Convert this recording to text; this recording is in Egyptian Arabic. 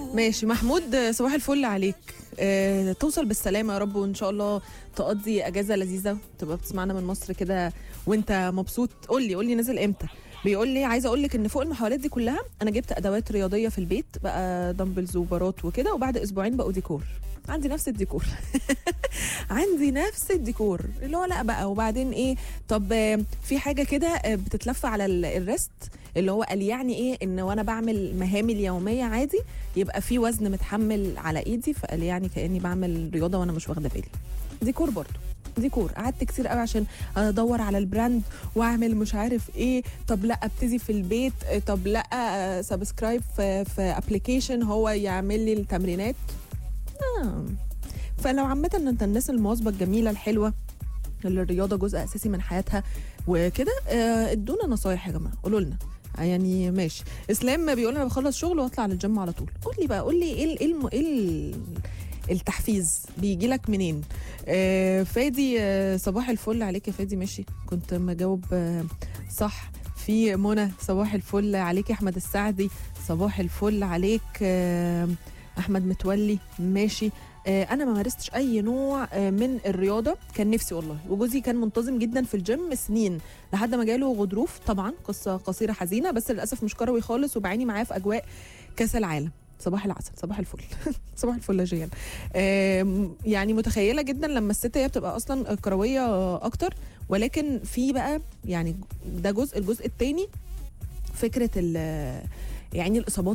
ماشي محمود آه، صباح الفل عليك آه، توصل بالسلامه يا رب وان شاء الله تقضي اجازه لذيذه تبقى بتسمعنا من مصر كده وانت مبسوط قول لي قول لي نازل امتى بيقول لي عايزه اقول لك ان فوق المحاولات دي كلها انا جبت ادوات رياضيه في البيت بقى دمبلز وبارات وكده وبعد اسبوعين بقوا ديكور عندي نفس الديكور عندي نفس الديكور اللي هو لا بقى وبعدين ايه طب آه، في حاجه كده آه، بتتلف على ال- الريست اللي هو قال يعني ايه ان وانا بعمل مهامي اليوميه عادي يبقى في وزن متحمل على ايدي فقال يعني كاني بعمل رياضه وانا مش واخده بالي ديكور برضو ديكور قعدت كتير قوي عشان ادور على البراند واعمل مش عارف ايه طب لا ابتدي في البيت آه، طب لا سبسكرايب في في ابلكيشن هو يعمل لي التمرينات آه. فلو عامه انت الناس المواظبه الجميله الحلوه اللي الرياضه جزء اساسي من حياتها وكده آه، ادونا نصايح يا جماعه قولوا لنا يعني ماشي اسلام بيقول انا بخلص شغل واطلع على الجيم على طول قول لي بقى قول لي ايه ال- ايه الم... ايه ال- التحفيز بيجي لك منين آه فادي آه صباح الفل عليك يا فادي ماشي كنت مجاوب آه صح في منى صباح الفل عليك يا احمد السعدي صباح الفل عليك آه احمد متولي ماشي آه، انا ما مارستش اي نوع آه، من الرياضه كان نفسي والله وجوزي كان منتظم جدا في الجيم سنين لحد ما جاله غضروف طبعا قصه قصيره حزينه بس للاسف مش كروي خالص وبعاني معاه في اجواء كاس العالم صباح العسل صباح الفل صباح الفل يا جيان آم، يعني متخيله جدا لما الست هي بتبقى اصلا كرويه اكتر ولكن في بقى يعني ده جزء الجزء الثاني فكره ال يعني الاصابات